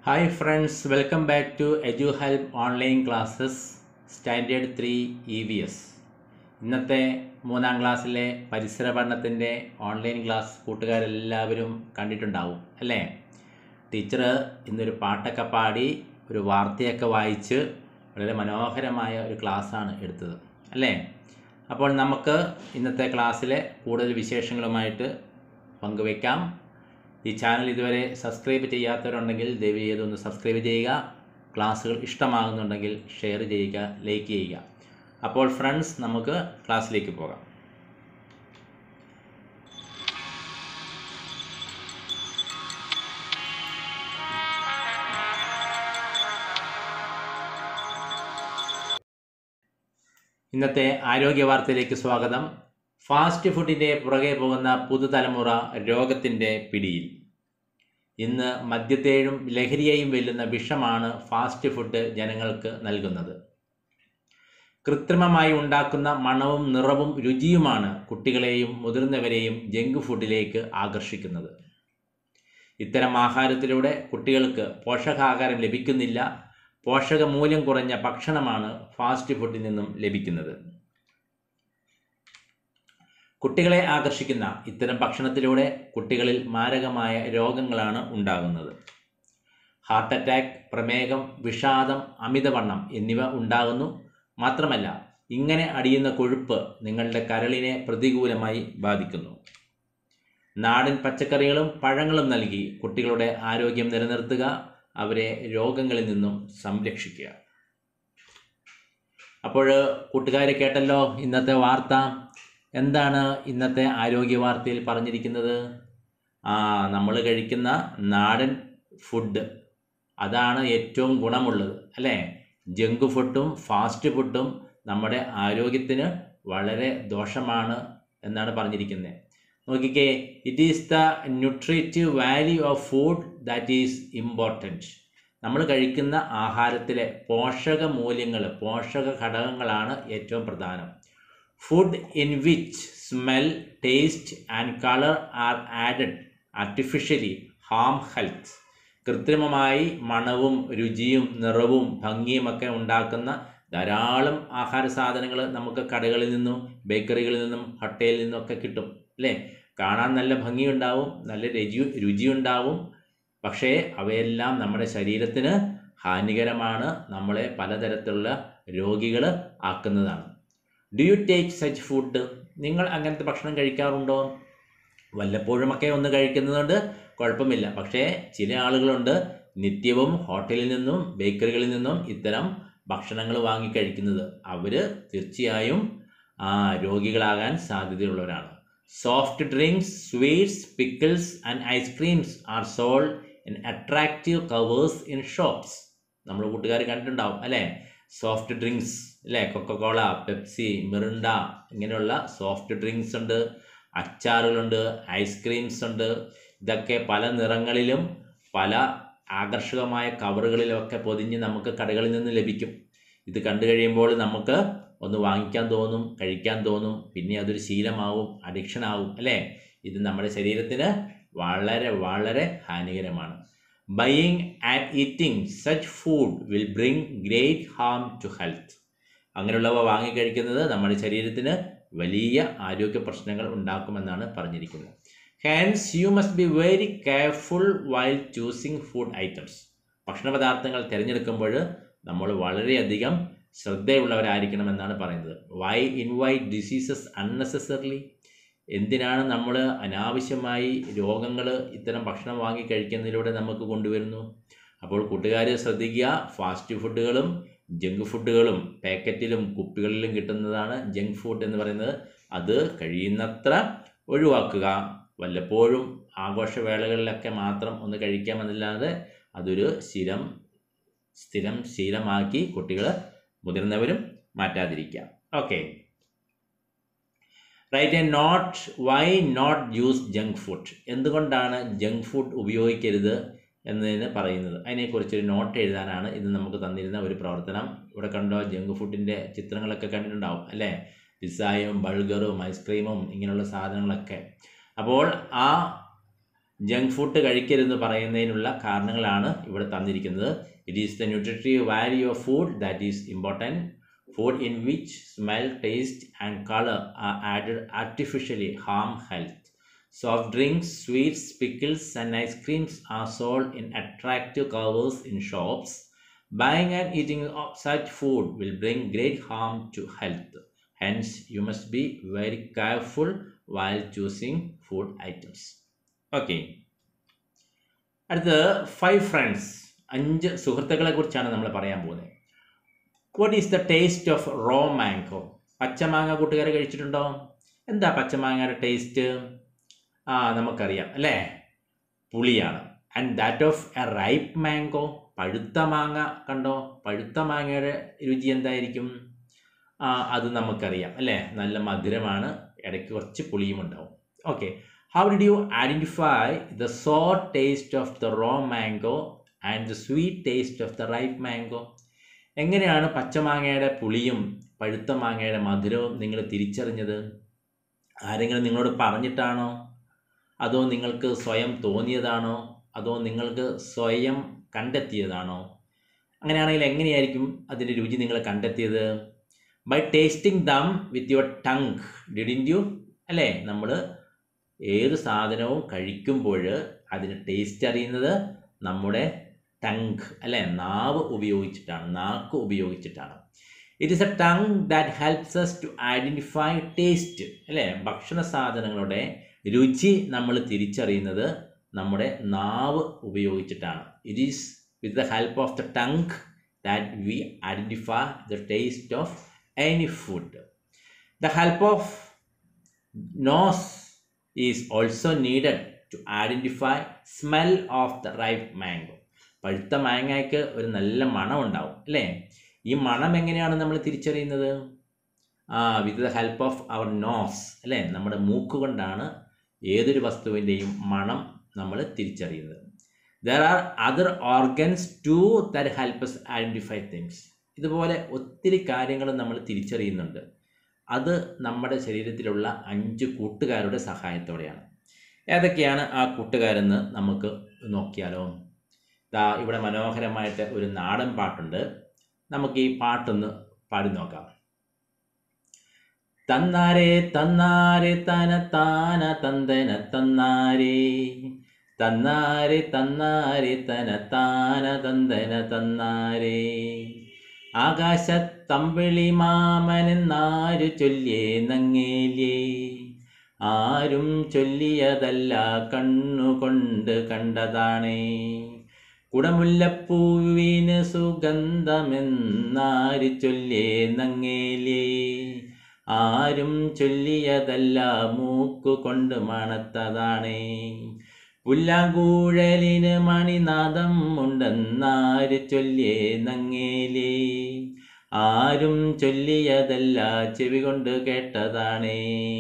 Hi friends welcome back to Edu Help online classes standard three E V S ഇന്നത്തെ മൂന്നാം ക്ലാസ്സിലെ പരിസര പഠനത്തിൻ്റെ ഓൺലൈൻ ക്ലാസ് കൂട്ടുകാരെല്ലാവരും കണ്ടിട്ടുണ്ടാവും അല്ലേ ടീച്ചർ ഇന്നൊരു പാട്ടൊക്കെ പാടി ഒരു വാർത്തയൊക്കെ വായിച്ച് വളരെ മനോഹരമായ ഒരു ക്ലാസ്സാണ് എടുത്തത് അല്ലേ അപ്പോൾ നമുക്ക് ഇന്നത്തെ ക്ലാസ്സിലെ കൂടുതൽ വിശേഷങ്ങളുമായിട്ട് പങ്കുവയ്ക്കാം ഈ ചാനൽ ഇതുവരെ സബ്സ്ക്രൈബ് ചെയ്യാത്തവരുണ്ടെങ്കിൽ ദയവ് ചെയ്തൊന്ന് സബ്സ്ക്രൈബ് ചെയ്യുക ക്ലാസ്സുകൾ ഇഷ്ടമാകുന്നുണ്ടെങ്കിൽ ഷെയർ ചെയ്യുക ലൈക്ക് ചെയ്യുക അപ്പോൾ ഫ്രണ്ട്സ് നമുക്ക് ക്ലാസ്സിലേക്ക് പോകാം ഇന്നത്തെ ആരോഗ്യ വാർത്തയിലേക്ക് സ്വാഗതം ഫാസ്റ്റ് ഫുഡിൻ്റെ പുറകെ പോകുന്ന പുതുതലമുറ രോഗത്തിൻ്റെ പിടിയിൽ ഇന്ന് മദ്യത്തെയും ലഹരിയെയും വെല്ലുന്ന വിഷമാണ് ഫാസ്റ്റ് ഫുഡ് ജനങ്ങൾക്ക് നൽകുന്നത് കൃത്രിമമായി ഉണ്ടാക്കുന്ന മണവും നിറവും രുചിയുമാണ് കുട്ടികളെയും മുതിർന്നവരെയും ജങ്ക് ഫുഡിലേക്ക് ആകർഷിക്കുന്നത് ഇത്തരം ആഹാരത്തിലൂടെ കുട്ടികൾക്ക് പോഷകാഹാരം ലഭിക്കുന്നില്ല പോഷകമൂല്യം കുറഞ്ഞ ഭക്ഷണമാണ് ഫാസ്റ്റ് ഫുഡിൽ നിന്നും ലഭിക്കുന്നത് കുട്ടികളെ ആകർഷിക്കുന്ന ഇത്തരം ഭക്ഷണത്തിലൂടെ കുട്ടികളിൽ മാരകമായ രോഗങ്ങളാണ് ഉണ്ടാകുന്നത് ഹാർട്ട് അറ്റാക്ക് പ്രമേഹം വിഷാദം അമിതവണ്ണം എന്നിവ ഉണ്ടാകുന്നു മാത്രമല്ല ഇങ്ങനെ അടിയുന്ന കൊഴുപ്പ് നിങ്ങളുടെ കരളിനെ പ്രതികൂലമായി ബാധിക്കുന്നു നാടൻ പച്ചക്കറികളും പഴങ്ങളും നൽകി കുട്ടികളുടെ ആരോഗ്യം നിലനിർത്തുക അവരെ രോഗങ്ങളിൽ നിന്നും സംരക്ഷിക്കുക അപ്പോൾ കൂട്ടുകാരെ കേട്ടല്ലോ ഇന്നത്തെ വാർത്ത എന്താണ് ഇന്നത്തെ ആരോഗ്യ വാർത്തയിൽ പറഞ്ഞിരിക്കുന്നത് ആ നമ്മൾ കഴിക്കുന്ന നാടൻ ഫുഡ് അതാണ് ഏറ്റവും ഗുണമുള്ളത് അല്ലേ ജങ്ക് ഫുഡും ഫാസ്റ്റ് ഫുഡും നമ്മുടെ ആരോഗ്യത്തിന് വളരെ ദോഷമാണ് എന്നാണ് പറഞ്ഞിരിക്കുന്നത് നോക്കിക്കേ it is the nutritive value of food that is important നമ്മൾ കഴിക്കുന്ന ആഹാരത്തിലെ പോഷക മൂല്യങ്ങൾ പോഷക ഘടകങ്ങളാണ് ഏറ്റവും പ്രധാനം food in which smell taste and colour are added artificially harm health കൃത്രിമമായി മണവും രുചിയും നിറവും ഭംഗിയുമൊക്കെ ഉണ്ടാക്കുന്ന ധാരാളം ആഹാര സാധനങ്ങൾ നമുക്ക് കടകളിൽ നിന്നും ബേക്കറികളിൽ നിന്നും ഹോട്ടലിൽ നിന്നൊക്കെ കിട്ടും അല്ലേ കാണാൻ നല്ല ഭംഗിയുണ്ടാവും നല്ല രുചി രുചിയുണ്ടാവും പക്ഷേ അവയെല്ലാം നമ്മുടെ ശരീരത്തിന് ഹാനികരമാണ് നമ്മളെ പലതരത്തിലുള്ള രോഗികൾ ആക്കുന്നതാണ് do you take such food നിങ്ങൾ അങ്ങനത്തെ ഭക്ഷണം കഴിക്കാറുണ്ടോ വല്ലപ്പോഴുമൊക്കെ ഒന്ന് കഴിക്കുന്നതുകൊണ്ട് കുഴപ്പമില്ല പക്ഷേ ചില ആളുകളുണ്ട് നിത്യവും ഹോട്ടലിൽ നിന്നും ബേക്കറികളിൽ നിന്നും ഇത്തരം ഭക്ഷണങ്ങൾ വാങ്ങി കഴിക്കുന്നത് അവർ തീർച്ചയായും ആ രോഗികളാകാൻ സാധ്യതയുള്ളവരാണ് soft drinks sweets pickles and ice creams are sold in attractive covers in shops നമ്മൾ കൂട്ടുകാർ കണ്ടിട്ടുണ്ടാവും അല്ലേ സോഫ്റ്റ് ഡ്രിങ്ക്സ് അല്ലേ കൊക്കക്കോള പെപ്സി മിറിണ്ട ഇങ്ങനെയുള്ള സോഫ്റ്റ് ഡ്രിങ്ക്സ് ഉണ്ട് അച്ചാറുകളുണ്ട് ഐസ്ക്രീംസ് ഉണ്ട് ഇതൊക്കെ പല നിറങ്ങളിലും പല ആകർഷകമായ കവറുകളിലൊക്കെ പൊതിഞ്ഞ് നമുക്ക് കടകളിൽ നിന്ന് ലഭിക്കും ഇത് കണ്ടു കഴിയുമ്പോൾ നമുക്ക് ഒന്ന് വാങ്ങിക്കാൻ തോന്നും കഴിക്കാൻ തോന്നും പിന്നെ അതൊരു ശീലമാവും അഡിക്ഷൻ ആവും അല്ലേ ഇത് നമ്മുടെ ശരീരത്തിന് വളരെ വളരെ ഹാനികരമാണ് buying and eating such food will bring great harm to health അങ്ങനെയുള്ളവ വാങ്ങിക്കഴിക്കുന്നത് നമ്മുടെ ശരീരത്തിന് വലിയ ആരോഗ്യ പ്രശ്നങ്ങൾ ഉണ്ടാക്കുമെന്നാണ് പറഞ്ഞിരിക്കുന്നത് hence you must be very careful while choosing food items ഭക്ഷണ പദാർത്ഥങ്ങൾ തിരഞ്ഞെടുക്കുമ്പോൾ നമ്മൾ വളരെയധികം ശ്രദ്ധയുള്ളവരായിരിക്കണമെന്നാണ് പറയുന്നത് വൈ ഇൻവൈറ്റ് ഡിസീസസ് അൺനെസസറിലി എന്തിനാണ് നമ്മൾ അനാവശ്യമായി രോഗങ്ങൾ ഇത്തരം ഭക്ഷണം വാങ്ങി കഴിക്കുന്നതിലൂടെ നമുക്ക് കൊണ്ടുവരുന്നു അപ്പോൾ കൂട്ടുകാർ ശ്രദ്ധിക്കുക ഫാസ്റ്റ് ഫുഡുകളും ജങ്ക് ഫുഡുകളും പാക്കറ്റിലും കുപ്പികളിലും കിട്ടുന്നതാണ് ജങ്ക് ഫുഡ് എന്ന് പറയുന്നത് അത് കഴിയുന്നത്ര ഒഴിവാക്കുക വല്ലപ്പോഴും ആഘോഷവേളകളിലൊക്കെ മാത്രം ഒന്ന് കഴിക്കാമെന്നല്ലാതെ അതൊരു സ്ഥിരം സ്ഥിരം ശീലമാക്കി കുട്ടികൾ മുതിർന്നവരും മാറ്റാതിരിക്കുക okay right a note why not use junk food എന്തുകൊണ്ടാണ് ജങ്ക് ഫുഡ് ഉപയോഗിക്കരുത് എന്നതിന് പറയുന്നത് അതിനെക്കുറിച്ചൊരു നോട്ട് എഴുതാനാണ് ഇത് നമുക്ക് തന്നിരുന്ന ഒരു പ്രവർത്തനം ഇവിടെ കണ്ടോ ജങ്ക് ഫുഡിൻ്റെ ചിത്രങ്ങളൊക്കെ കണ്ടിട്ടുണ്ടാവും അല്ലേ പിസ്സായും ബർഗറും ഐസ്ക്രീമും ഇങ്ങനെയുള്ള സാധനങ്ങളൊക്കെ അപ്പോൾ ആ ജങ്ക് ഫുഡ് കഴിക്കരുതെന്ന് പറയുന്നതിനുള്ള കാരണങ്ങളാണ് ഇവിടെ തന്നിരിക്കുന്നത് it is the nutritive value of food that is important food in which smell, taste, and color are added artificially harm health. Soft drinks, sweets, pickles, and ice creams are sold in attractive covers in shops. Buying and eating of such food will bring great harm to health. Hence, you must be very careful while choosing food items. Okay. അടുത്തത് five friends അഞ്ച് സുഹൃത്തുക്കളെ കുറിച്ചാണ് നമ്മൾ പറയാൻ പോകുന്നത് what is the taste of raw mango പച്ചമാങ്ങ കൂട്ടുകാരെ കഴിച്ചിട്ടുണ്ടോ എന്താ പച്ചമാങ്ങയുടെ ടേസ്റ്റ് ആ നമുക്കറിയാം അല്ലേ പുളിയാണ് and that of a ripe mango പഴുത്ത മാങ്ങ കണ്ടോ പഴുത്ത മാങ്ങയുടെ രുചി എന്തായിരിക്കും ആ അത് നമുക്കറിയാം അല്ലേ നല്ല മധുരമാണ് ഇടയ്ക്ക് കുറച്ച് പുളിയും ഉണ്ടാവും okay how did you identify the sour taste of the raw mango and the sweet taste of the ripe mango എങ്ങനെയാണ് പച്ചമാങ്ങയുടെ പുളിയും പഴുത്ത മാങ്ങയുടെ മധുരവും നിങ്ങൾ തിരിച്ചറിഞ്ഞത് ആരെങ്കിലും നിങ്ങളോട് പറഞ്ഞിട്ടാണോ അതോ നിങ്ങൾക്ക് സ്വയം തോന്നിയതാണോ അതോ നിങ്ങൾക്ക് സ്വയം കണ്ടെത്തിയതാണോ അങ്ങനെയാണെങ്കിൽ എങ്ങനെയായിരിക്കും അതിൻ്റെ രുചി നിങ്ങൾ കണ്ടെത്തിയത് by tasting them with your tongue didn't you അല്ലേ നമ്മൾ ഏത് സാധനവും കഴിക്കുമ്പോൾ അതിന് ടേസ്റ്റ് അറിയുന്നത് നമ്മുടെ ടങ് അല്ലെ നാവ് ഉപയോഗിച്ചിട്ടാണ് നാക്ക് ഉപയോഗിച്ചിട്ടാണ് it is a tongue that helps us to identify taste അല്ലേ ഭക്ഷണ സാധനങ്ങളുടെ രുചി നമ്മൾ തിരിച്ചറിയുന്നത് നമ്മുടെ നാവ് ഉപയോഗിച്ചിട്ടാണ് it is with the help of the tongue that we identify the taste of any food the help of nose is also needed to identify smell of the ripe mango പഴുത്ത മാങ്ങയ്ക്ക് ഒരു നല്ല മണം ഉണ്ടാവും അല്ലേ ഈ മണം എങ്ങനെയാണ് നമ്മൾ തിരിച്ചറിയുന്നത് ആ with the help of our nose അല്ലേ നമ്മുടെ മൂക്ക് കൊണ്ടാണ് ഏതൊരു വസ്തുവിൻ്റെയും മണം നമ്മൾ തിരിച്ചറിയുന്നത് there are other organs to that helps identify things ഇതുപോലെ ഒത്തിരി കാര്യങ്ങൾ നമ്മൾ തിരിച്ചറിയുന്നുണ്ട് അത് നമ്മുടെ ശരീരത്തിലുള്ള അഞ്ച് കൂട്ടുകാരുടെ സഹായത്തോടെയാണ് ഏതൊക്കെയാണ് ആ കൂട്ടുകാരെന്ന് നമുക്ക് നോക്കിയാലോ ദാ ഇവിടെ മനോഹരമായിട്ട് ഒരു നാടൻ പാട്ടുണ്ട് നമുക്ക് ഈ പാട്ടൊന്ന് പാടി നോക്കാം തന്നാരേ തന്നാരേ തന താന തന്തന തന്നാരേ തന്നാരേ തന്നാരേ തന താന തന്തന തന്നാരേ ആകാശത്തമ്പിളി മാമനെന്നാരു ചൊല്ലിയേ നങ്ങേലേ ആരും ചൊല്ലിയതല്ല കണ്ണുകൊണ്ട് കണ്ടതാണേ കുടമുല്ലപ്പൂവിന് സുഗന്ധമെന്നാര് ചൊല്ലിയേ നങ്ങേലേ ആരും ചൊല്ലിയതല്ല മൂക്കുകൊണ്ട് മണത്തതാണേ പുല്ലാങ്കൂഴലിന് മണിനാദം ഉണ്ടെന്നാര് ചൊല്ലിയേ നങ്ങേലേ ആരും ചൊല്ലിയതല്ല ചെവി കൊണ്ട് കേട്ടതാണേ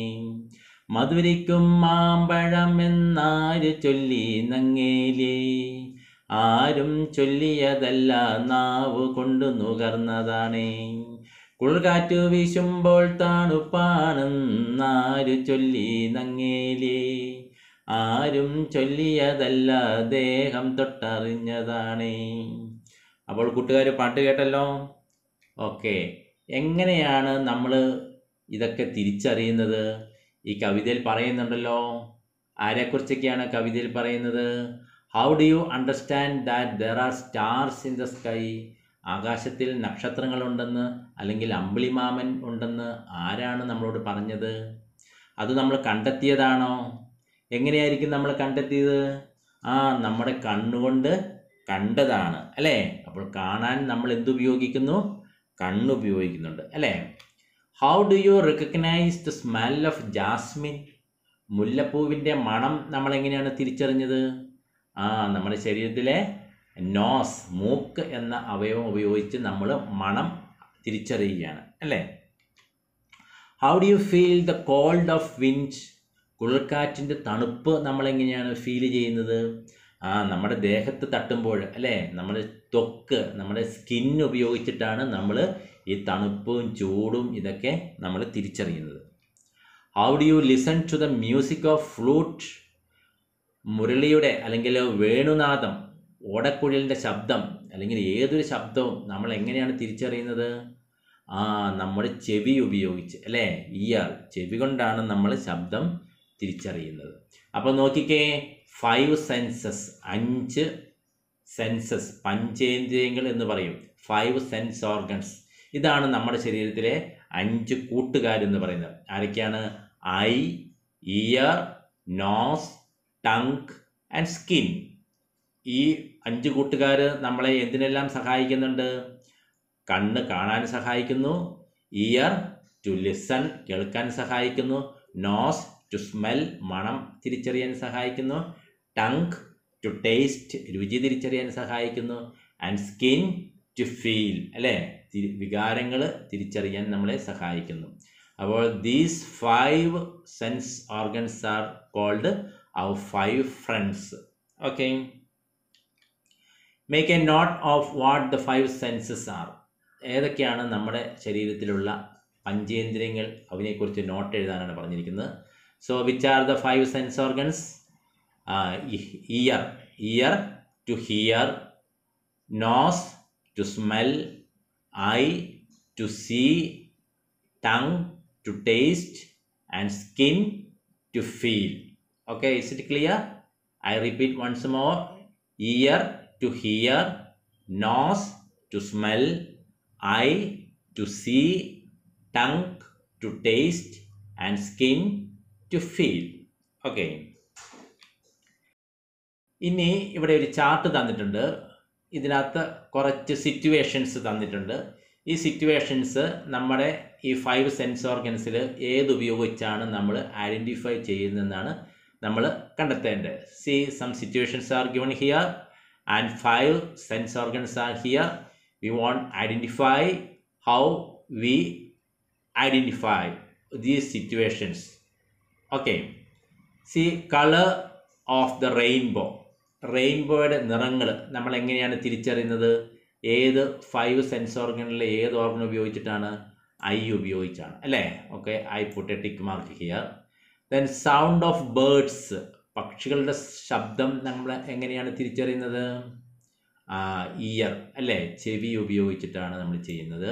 മധുരിക്കും മാമ്പഴം എന്നാര് ചൊല്ലി നങ്ങേലേ ആരും ചൊല്ലിയതല്ല നാവ് കൊണ്ട് നുകർന്നതാണേ കുളിർകാറ്റ് വീശുമ്പോൾ താണുപ്പാണെന്നാര് ചൊല്ലി നങ്ങേലേ ആരും ചൊല്ലിയതല്ല ദേഹം തൊട്ടറിഞ്ഞതാണേ അപ്പോൾ കൂട്ടുകാർ പാട്ട് കേട്ടല്ലോ ഓക്കെ എങ്ങനെയാണ് നമ്മൾ ഇതൊക്കെ തിരിച്ചറിയുന്നത് ഈ കവിതയിൽ പറയുന്നുണ്ടല്ലോ ആരെക്കുറിച്ചൊക്കെയാണ് കവിതയിൽ പറയുന്നത് how do you understand that there are stars in the sky ആകാശത്തിൽ നക്ഷത്രങ്ങളുണ്ടെന്ന് അല്ലെങ്കിൽ അമ്പിളിമാമൻ ഉണ്ടെന്ന് ആരാണ് നമ്മളോട് പറഞ്ഞത് അത് നമ്മൾ കണ്ടെത്തിയതാണോ എങ്ങനെയായിരിക്കും നമ്മൾ കണ്ടെത്തിയത് ആ നമ്മുടെ കണ്ണുകൊണ്ട് കണ്ടതാണ് അല്ലേ അപ്പോൾ കാണാൻ നമ്മൾ എന്തുപയോഗിക്കുന്നു കണ്ണുപയോഗിക്കുന്നുണ്ട് അല്ലേ how do you recognise the smell of jasmine മുല്ലപ്പൂവിൻ്റെ മണം നമ്മൾ എങ്ങനെയാണ് തിരിച്ചറിഞ്ഞത് ആ നമ്മുടെ ശരീരത്തിലെ നോസ് മൂക്ക് എന്ന അവയവം ഉപയോഗിച്ച് നമ്മൾ മണം തിരിച്ചറിയുകയാണ് അല്ലേ how do you feel the cold of wind കുളിർക്കാറ്റിൻ്റെ തണുപ്പ് നമ്മളെങ്ങനെയാണ് ഫീൽ ചെയ്യുന്നത് ആ നമ്മുടെ ദേഹത്ത് തട്ടുമ്പോൾ അല്ലേ നമ്മുടെ ത്വക്ക് നമ്മുടെ സ്കിൻ ഉപയോഗിച്ചിട്ടാണ് നമ്മൾ ഈ തണുപ്പും ചൂടും ഇതൊക്കെ നമ്മൾ തിരിച്ചറിയുന്നത് how do you listen to the music of flute മുരളിയുടെ അല്ലെങ്കിൽ വേണുനാദം ഓടക്കുഴലിൻ്റെ ശബ്ദം അല്ലെങ്കിൽ ഏതൊരു ശബ്ദവും നമ്മൾ എങ്ങനെയാണ് തിരിച്ചറിയുന്നത് ആ നമ്മുടെ ചെവി ഉപയോഗിച്ച് അല്ലേ ഇയർ ചെവി കൊണ്ടാണ് നമ്മൾ ശബ്ദം തിരിച്ചറിയുന്നത് അപ്പോൾ നോക്കിക്കേ ഫൈവ് സെൻസസ് അഞ്ച് സെൻസസ് പഞ്ചേന്ദ്രിയങ്ങൾ എന്ന് പറയും ഫൈവ് സെൻസ് ഓർഗൻസ് ഇതാണ് നമ്മുടെ ശരീരത്തിലെ അഞ്ച് കൂട്ടുകാരെന്ന് പറയുന്നത് ആരൊക്കെയാണ് eye ear nose tongue and skin ഈ അഞ്ച് കൂട്ടുകാർ നമ്മളെ എന്തിനെല്ലാം സഹായിക്കുന്നുണ്ട് കണ്ണ് കാണാൻ സഹായിക്കുന്നു ഇയർ ടു ലിസൺ കേൾക്കാൻ സഹായിക്കുന്നു നോസ് ടു സ്മെൽ മണം തിരിച്ചറിയാൻ സഹായിക്കുന്നു ടങ് ടു ടേസ്റ്റ് രുചി തിരിച്ചറിയാൻ സഹായിക്കുന്നു ആൻഡ് സ്കിൻ ടു ഫീൽ അല്ലേ വികാരങ്ങൾ തിരിച്ചറിയാൻ നമ്മളെ സഹായിക്കുന്നു അപ്പോൾ these five sense organs are called our five friends okay make a note of what the five senses are ഏതൊക്കെയാണ് നമ്മുടെ ശരീരത്തിലുള്ള പഞ്ചേന്ദ്രിയങ്ങൾ അതിനെക്കുറിച്ച് നോട്ട് എഴുതാനാണ് പറഞ്ഞിരിക്കുന്നത് so which are the five sense organs ear ear to hear nose to smell eye to see tongue to taste and skin to feel okay is it clear I repeat once more ear to hear nose to smell eye to see tongue to taste and skin to feel okay ഇനി ഇവിടെ ഒരു chart തന്നിട്ടുണ്ട് ഇതിനകത്ത് കുറച്ച് situations തന്നിട്ടുണ്ട് ഈ situations നമ്മുടെ ഈ ഫൈവ് സെൻസ് ഓർഗൻസിൽ ഏതുപയോഗിച്ചാണ് നമ്മൾ ഐഡൻറ്റിഫൈ ചെയ്യുന്നതെന്നാണ് നമ്മൾ കണ്ടെത്തേണ്ടത് see some situations are given here and five sense organs are here we want identify how we identify these situations okay see colour of the rainbow റെയിൻബോയുടെ നിറങ്ങൾ നമ്മൾ എങ്ങനെയാണ് തിരിച്ചറിയുന്നത് ഏത് ഫൈവ് സെൻസ് ഓർഗനിലെ ഏത് ഓർഗൻ ഉപയോഗിച്ചിട്ടാണ് ഐ ഉപയോഗിച്ചാണ് അല്ലേ okay I put a tick mark here then sound of birds പക്ഷികളുടെ ശബ്ദം നമ്മൾ എങ്ങനെയാണ് തിരിച്ചറിയുന്നത് ഇയർ അല്ലേ ചെവി ഉപയോഗിച്ചിട്ടാണ് നമ്മൾ ചെയ്യുന്നത്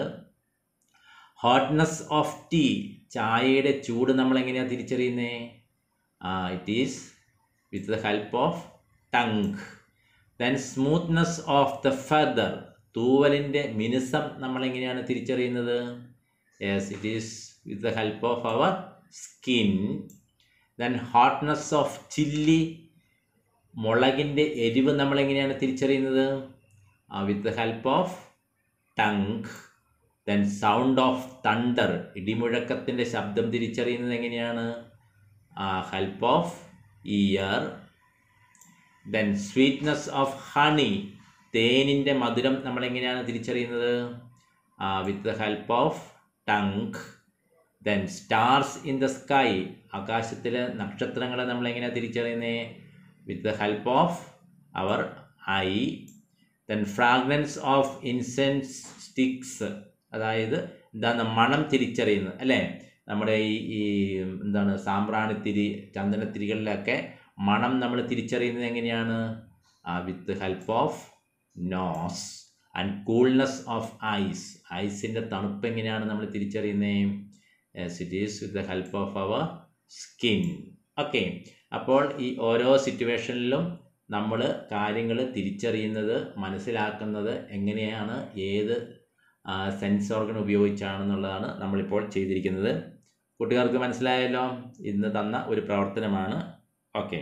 ഹോട്ട്നെസ് ഓഫ് ടീ ചായയുടെ ചൂട് നമ്മൾ എങ്ങനെയാണ് തിരിച്ചറിയുന്നത് it is with the help of tongue then smoothness of the feather തൂവലിൻ്റെ മിനുസം നമ്മൾ എങ്ങനെയാണ് തിരിച്ചറിയുന്നത് yes it is with the help of our skin then hotness of chilli മുളകിൻ്റെ എരിവ് നമ്മൾ എങ്ങനെയാണ് തിരിച്ചറിയുന്നത് with the help of tongue then sound of thunder ഇടിമുഴക്കത്തിൻ്റെ ശബ്ദം തിരിച്ചറിയുന്നത് എങ്ങനെയാണ് help of ear then sweetness of honey തേനിൻ്റെ മധുരം നമ്മൾ എങ്ങനെയാണ് തിരിച്ചറിയുന്നത് with the help of tongue then stars in the sky ആകാശത്തിലെ നക്ഷത്രങ്ങളെ നമ്മൾ എങ്ങനെയാണ് തിരിച്ചറിയുന്നത് with the help of our eye then fragrance of incense sticks അതായത് എന്താണ് മണം തിരിച്ചറിയുന്നത് അല്ലേ നമ്മുടെ ഈ ഈ എന്താണ് സാമ്പ്രാണിത്തിരി ചന്ദനത്തിരികളിലൊക്കെ മണം നമ്മൾ തിരിച്ചറിയുന്നത് എങ്ങനെയാണ് with help of nose and coolness of ice ഐസിൻ്റെ തണുപ്പ് എങ്ങനെയാണ് നമ്മൾ തിരിച്ചറിയുന്നത് it is with the help of our skin okay അപ്പോൾ ഈ ഓരോ സിറ്റുവേഷനിലും നമ്മൾ കാര്യങ്ങൾ തിരിച്ചറിയുന്നത് മനസ്സിലാക്കുന്നത് എങ്ങനെയാണ് ഏത് സെൻസ് ഓർഗൻ ഉപയോഗിച്ചാണെന്നുള്ളതാണ് നമ്മളിപ്പോൾ ചെയ്തിരിക്കുന്നത് കുട്ടികൾക്ക് മനസ്സിലായല്ലോ ഇന്ന് തന്ന ഒരു പ്രവർത്തനമാണ് ഓക്കെ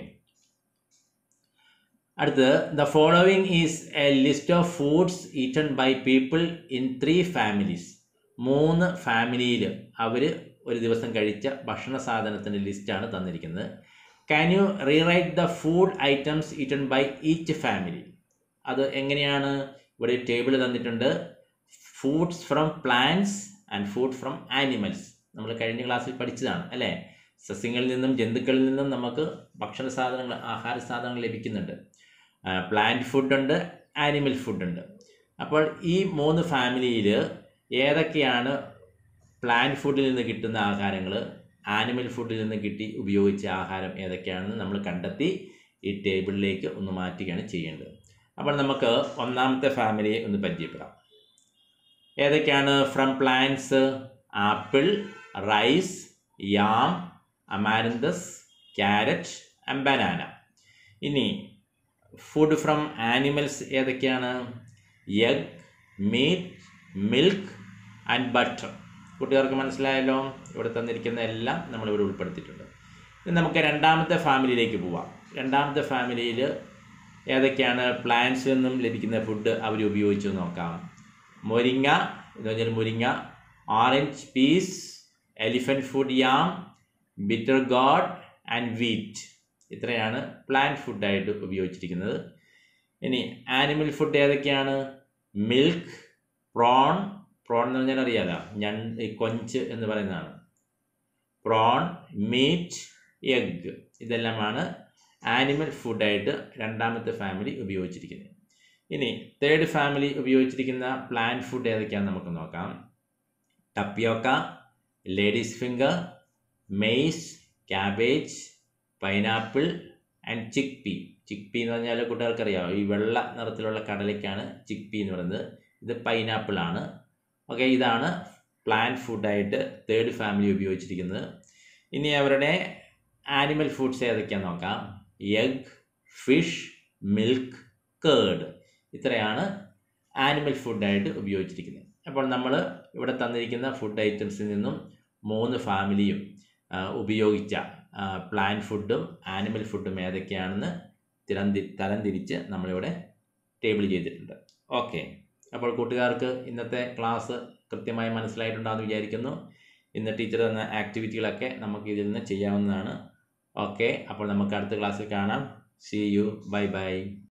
അടുത്തത് the following is a list of foods eaten by people in three families മൂന്ന് ഫാമിലിയിൽ അവർ ഒരു ദിവസം കഴിച്ച ഭക്ഷണ സാധനത്തിൻ്റെ ലിസ്റ്റാണ് തന്നിരിക്കുന്നത് can you rewrite the food items eaten by each family അത് എങ്ങനെയാണ് ഇവിടെ ടേബിൾ തന്നിട്ടുണ്ട് foods from plants and food from animals നമ്മൾ കഴിഞ്ഞ ക്ലാസ്സിൽ പഠിച്ചതാണ് അല്ലേ സസ്യങ്ങളിൽ നിന്നും ജന്തുക്കളിൽ നിന്നും നമുക്ക് ഭക്ഷണ സാധനങ്ങൾ ആഹാര സാധനങ്ങൾ ലഭിക്കുന്നുണ്ട് പ്ലാന്റ് ഫുഡുണ്ട് ആനിമൽ ഫുഡുണ്ട് അപ്പോൾ ഈ മൂന്ന് ഫാമിലിയിൽ ഏതൊക്കെയാണ് പ്ലാന്റ് ഫുഡിൽ നിന്ന് കിട്ടുന്ന ആഹാരങ്ങൾ ആനിമൽ ഫുഡിൽ നിന്ന് കിട്ടി ഉപയോഗിച്ച ആഹാരം ഏതൊക്കെയാണെന്ന് നമ്മൾ കണ്ടെത്തി ഈ ടേബിളിലേക്ക് ഒന്ന് മാറ്റുകയാണ് ചെയ്യേണ്ടത് അപ്പോൾ നമുക്ക് ഒന്നാമത്തെ ഫാമിലിയെ ഒന്ന് പരിചയപ്പെടാം ഏതൊക്കെയാണ് from plants apple rice yam amaranthus carrot and banana ഇനി ഫുഡ് ഫ്രം ആനിമൽസ് ഏതൊക്കെയാണ് egg meat milk and butter കുട്ടികൾക്ക് മനസ്സിലായല്ലോ ഇവിടെ തന്നിരിക്കുന്ന എല്ലാം നമ്മളിവിടെ ഉൾപ്പെടുത്തിയിട്ടുണ്ട് ഇനി നമുക്ക് രണ്ടാമത്തെ ഫാമിലിയിലേക്ക് പോവാം രണ്ടാമത്തെ ഫാമിലിയിൽ ഏതൊക്കെയാണ് പ്ലാന്റ്സിൽ നിന്നും ലഭിക്കുന്ന ഫുഡ് അവർ ഉപയോഗിച്ച് നോക്കാം മുരിങ്ങ എന്ന് പറഞ്ഞാൽ മുരിങ്ങ orange peas elephant foot yam bitter gourd and wheat ഇത്രയാണ് പ്ലാന്റ് ഫുഡായിട്ട് ഉപയോഗിച്ചിരിക്കുന്നത് ഇനി ആനിമൽ ഫുഡ് ഏതൊക്കെയാണ് മിൽക്ക് പ്രോൺ പ്രോൺ എന്ന് പറഞ്ഞാൽ അറിയാലോ ഞണ്ട് ഈ കൊഞ്ച് എന്ന് പറയുന്നതാണ് പ്രോൺ മീറ്റ് എഗ് ഇതെല്ലാമാണ് ആനിമൽ ഫുഡായിട്ട് രണ്ടാമത്തെ ഫാമിലി ഉപയോഗിച്ചിരിക്കുന്നത് ഇനി തേർഡ് ഫാമിലി ഉപയോഗിച്ചിരിക്കുന്ന പ്ലാന്റ് ഫുഡ് ഏതൊക്കെയാണെന്ന് നമുക്ക് നോക്കാം tapioca ladies finger maize cabbage pineapple and chickpea chickpea എന്ന് പറഞ്ഞാൽ കുട്ടികൾക്കറിയാം ഈ വെള്ള നിറത്തിലുള്ള കടലയ്ക്കാണ് ചിക്ക് പി എന്ന് പറയുന്നത് ഇത് പൈനാപ്പിൾ ആണ് ഓക്കെ ഇതാണ് പ്ലാന്റ് ഫുഡായിട്ട് തേർഡ് ഫാമിലി ഉപയോഗിച്ചിരിക്കുന്നത് ഇനി അവരുടെ ആനിമൽ ഫുഡ്സ് ഏതൊക്കെയാണെന്ന് നോക്കാം എഗ് ഫിഷ് മിൽക്ക് കേർഡ് ഇത്രയാണ് ആനിമൽ ഫുഡായിട്ട് ഉപയോഗിച്ചിരിക്കുന്നത് അപ്പോൾ നമ്മൾ ഇവിടെ തന്നിരിക്കുന്ന ഫുഡ് ഐറ്റംസിൽ നിന്നും മൂന്ന് ഫാമിലിയും ആ, ഉപയോഗിച്ച പ്ലാൻ ഫുഡും ആനിമൽ ഫുഡും ഏതൊക്കെയാണെന്ന് തിരന്തി തരംതിരിച്ച് നമ്മളിവിടെ ടേബിൾ ചെയ്തിട്ടുണ്ട് ഓക്കെ അപ്പോൾ കൂട്ടുകാർക്ക് ഇന്നത്തെ ക്ലാസ് കൃത്യമായി മനസ്സിലായിട്ടുണ്ടാകുമെന്ന് വിചാരിക്കുന്നു ഇന്ന് ടീച്ചർ തന്ന ആക്ടിവിറ്റികളൊക്കെ നമുക്ക് ഇതിൽ നിന്ന് ചെയ്യാവുന്നതാണ് ഓക്കെ അപ്പോൾ നമുക്ക് അടുത്ത ക്ലാസ്സിൽ കാണാം സി യു ബൈ ബൈ